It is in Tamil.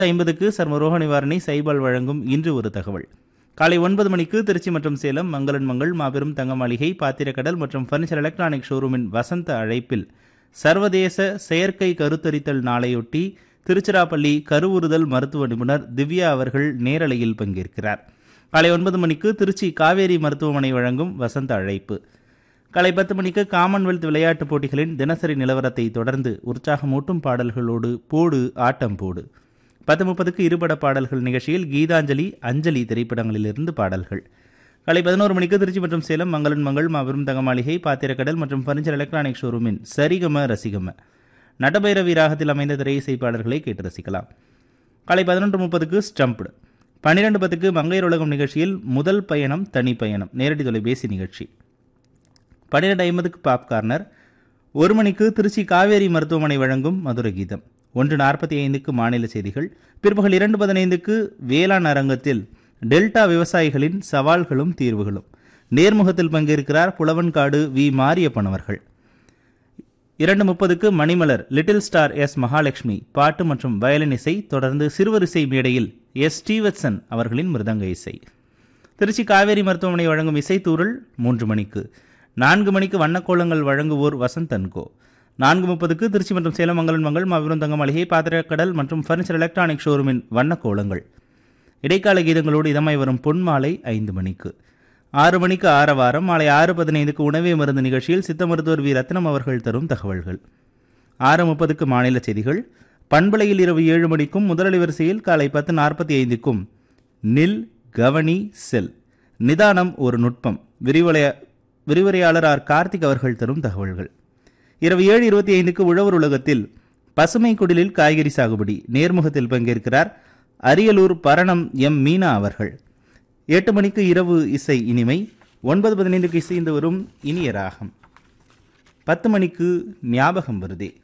ஐம்பதுக்கு சர்மரோக நிவாரணி சைபால் வழங்கும் இன்று ஒரு தகவல் காலை ஒன்பது மணிக்கு திருச்சி மற்றும் சேலம் மங்களன் மங்கள் மாபெரும் தங்க மாளிகை பாத்திரக்கடல் மற்றும் ஃபர்னிச்சர் எலக்ட்ரானிக் ஷோரூமின் வசந்த அழைப்பில் சர்வதேச செயற்கை கருத்தரித்தல் நாளையொட்டி திருச்சிராப்பள்ளி கருவுறுதல் மருத்துவ நிபுணர் திவ்யா அவர்கள் நேரலையில் பங்கேற்கிறார் காலை ஒன்பது மணிக்கு திருச்சி காவேரி மருத்துவமனை வழங்கும் வசந்த அழைப்பு காலை பத்து மணிக்கு காமன்வெல்த் விளையாட்டுப் போட்டிகளின் தினசரி நிலவரத்தை தொடர்ந்து உற்சாகமூட்டும் பாடல்களோடு போடு ஆட்டம் போடு பத்து முப்பதுக்கு இருபட பாடல்கள் நிகழ்ச்சியில் கீதாஞ்சலி அஞ்சலி திரைப்படங்களிலிருந்து பாடல்கள் காலை பதினோரு மணிக்கு திருச்சி மற்றும் சேலம் மங்களன் மங்கள் மாபெரும் தங்கமாளிகை பாத்திரக்கடல் மற்றும் ஃபர்னிச்சர் எலக்ட்ரானிக் ஷோரூமின் சரிகம ரசிகம நடபைரவி ராகத்தில் அமைந்த திரை இசை பாடல்களை கேட்டு ரசிக்கலாம் காலை பதினொன்று முப்பதுக்கு ஸ்டம்ப்டு பன்னிரெண்டு பத்துக்கு மங்கையர் உலகம் நிகழ்ச்சியில் முதல் பயணம் தனி பயணம் நேரடி தொலைபேசி நிகழ்ச்சி பன்னிரெண்டு ஐம்பதுக்கு பாப் கார்னர் ஒரு மணிக்கு திருச்சி காவேரி மருத்துவமனை வழங்கும் மதுர கீதம் ஒன்று நாற்பத்தி ஐந்துக்கு மாநில செய்திகள் பிற்பகல் இரண்டு பதினைந்துக்கு வேளாண் அரங்கத்தில் டெல்டா விவசாயிகளின் சவால்களும் தீர்வுகளும் நேர்முகத்தில் பங்கேற்கிறார் புலவன்காடு வி மாரியப்பன் அவர்கள் இரண்டு முப்பதுக்கு Manimalar little star S Mahalakshmi பாட்டு மற்றும் வயலின் இசை தொடர்ந்து சிறுவரிசை மேடையில் எஸ் ஸ்டீவத்சன் அவர்களின் மிருதங்க இசை திருச்சி காவேரி மருத்துவமனை வழங்கும் இசைத்தூரல் மூன்று மணிக்கு நான்கு மணிக்கு வண்ணக்கோலங்கள் வழங்குவோர் வசந்த் அன்கோ நான்கு முப்பதுக்கு திருச்சி மற்றும் சேலம் மங்கலன் மங்கள் மாபெரும் தங்க மளிகை பாத்திரக்கடல் மற்றும் ஃபர்னிச்சர் எலக்ட்ரானிக் ஷோரூமின் வண்ணக்கோலங்கள் இடைக்கால கீதங்களோடு இதமாய் வரும் பொன்மாலை ஐந்து மணிக்கு ஆறு மணிக்கு ஆரவாரம் மாலை ஆறு பதினைந்துக்கு உணவே மருந்து நிகழ்ச்சியில் சித்த மருத்துவர் வி ரத்னம் அவர்கள் தரும் தகவல்கள் ஆறு முப்பதுக்கு மாநில செய்திகள் பண்பலையில் இரவு ஏழு மணிக்கும் முதலளி வரிசையில் காலை பத்து நாற்பத்தி ஐந்துக்கும் நில் கவனி செல் நிதானம் ஒரு நுட்பம் விரிவலைய விரிவுரையாளர் ஆர் கார்த்திக் அவர்கள் தரும் தகவல்கள் இரவு ஏழு இருபத்தி ஐந்துக்கு உழவர் உலகத்தில் பசுமை குடிலில் காய்கறி சாகுபடி நேர்முகத்தில் பங்கேற்கிறார் அரியலூர் பரணம் எம் மீனா அவர்கள் எட்டு மணிக்கு இரவு இசை இனிமை ஒன்பது பதினைந்துக்கு இசைந்து வரும் இனிய ராகம் பத்து மணிக்கு ஞாபகம் வருதே